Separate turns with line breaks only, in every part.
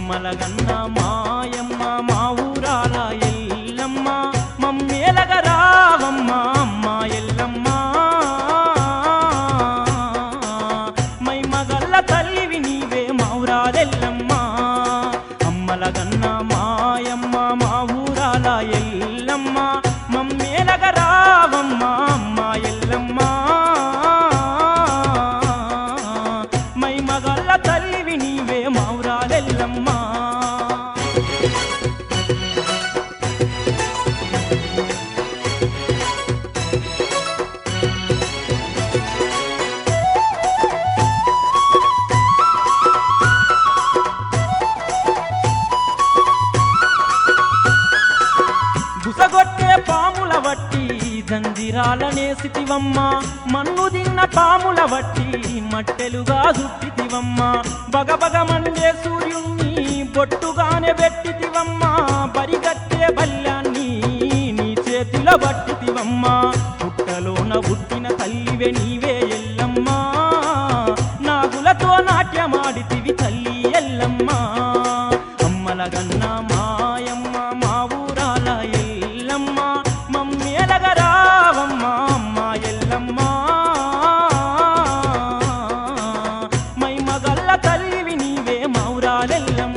అమ్మలగన్న మాయమ్మ మా ఊరాల ఎల్లమ్మ మమ్మేలగ రావమ్మ అమ్మ ఎల్లమ్మ మై మగల్ల తల్లివి నీవే మౌరాలెల్లమ్మ అమ్మలగన్న మాయమ్మ మా ఊరాల ఎల్లమ్మ మమ్మేలగ రావమ్మ అమ్మ ఎల్లమ్మ మై మగల్ల తల్లివి నీవే మౌరాలెల్లమ్మ బుసగొట్టే పాముల వట్టి జంజిరాలనేసితివమ్మ మన్ను దిన్న పాముల వట్టి మట్టెలుగా చుట్టితివమ్మ బగబగ మండే సూర్యుణ్ణి బొట్టుగానే పెట్టితివమ్మ బరిగట్టే బల్యాన్ని నీ చేతిలో పట్టితివమ్మ పుట్టలోన పుట్టిన తల్లివే నీవే ఎల్లమ్మ నాగులతో నాట్యమాడితివి తల్లి ఎల్లమ్మ అమ్మలగన్న మాయమ్మ మా ఊరాల ఎల్లమ్మ మమ్మేలగ రావమ్మ అమ్మ ఎల్లమ్మ మై మగల్ల తల్లివి నీవే మౌరాలెల్లమ్మ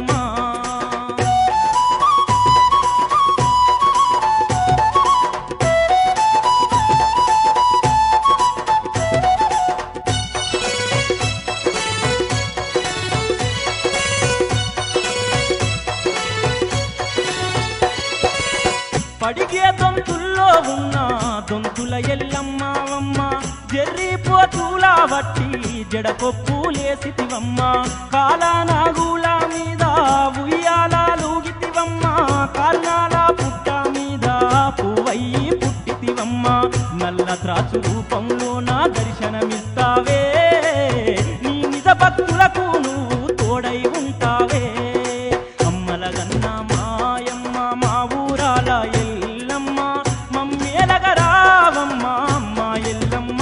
పడిగే దొంతుల్లో ఉన్న దొంతుల ఎల్లమ్మవమ్మ జర్రిపోతూలా వట్టి జడకొప్పులేసితివమ్మ కాలానాగుల మీద ఉయ్యాలూగితివమ్మ కాల్నాల పుట్ట మీద పువ్వయ్యి పుట్టితివమ్మ నల్ల త్రాచు రూపంలో నా దర్శనమిస్తావే నీ నిజ భక్తులకు నువ్వు తోడై ఉంటావే అమ్మలగన్న మాయమ్మ మా ఊరాల ఎల్లమ్మ మమ్మేలగ రావమ్మ అమ్మ ఎల్లమ్మ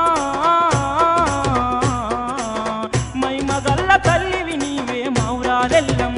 మై మగల్ల తల్లివి నీవే మౌరాలెల్లమ్మ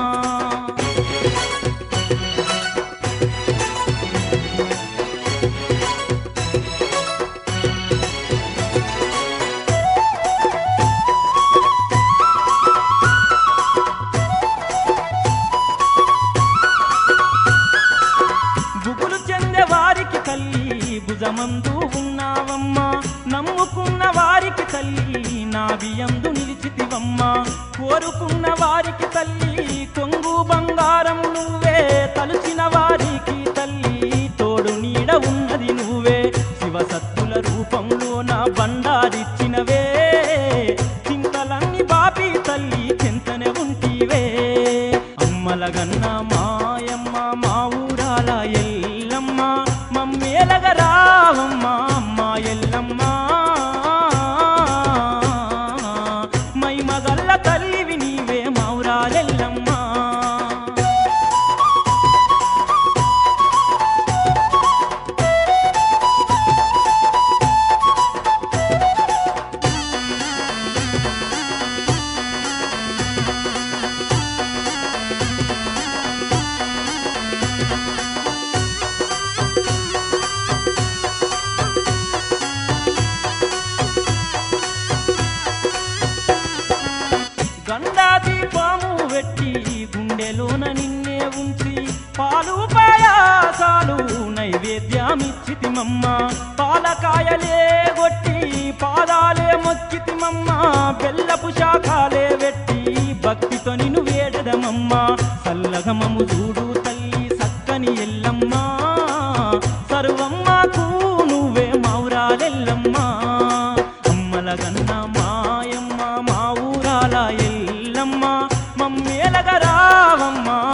బుగులు చెందే వారికి తల్లి భుజమందు ఉన్నావమ్మ నమ్ముకున్న వారికి తల్లి నా బియందు నిలిచితివమ్మ కోరుకున్న వారికి తల్లి కొంగు బంగారం నువ్వే తలుచిన వారికి తల్లి తోడు నీడ ఉన్నది నువ్వే శివసత్తుల రూపంలో నా బండారిచ్చినవే చింతలన్నీ బాపి తల్లి చింతనే ఉంటివే అమ్మలగన్న మాయమ్మ మా ఊరాల ఎల్లమ్మ మమ్మేలగ రావమ్మ అమ్మ ఎల్లమ్మ మై మగల్ల తల్లివి నీవే మౌరాలెల్లమ్మ గండాది పాము వెట్టి గుండెలోన నిన్నే ఉంచి పాలు పాయాసాలు నైవేద్యమిచ్చితిమమ్మ పాలకాయలే గొట్టి పాదాలే మొక్కితిమమ్మ బెల్లపు శాఖాలే వెట్టి భక్తితో నిన్ను వేడదమమ్మ సల్లగమము చూడు తల్లి సక్కని ఎల్లమ్మ సర్వమ్మకు నువ్వే మౌరాలెల్లమ్మ అమ్మలగన్న మాయమ్మ మా ఊరాల ఎల్లమ్మ మమ్మేలగ రావమ్మ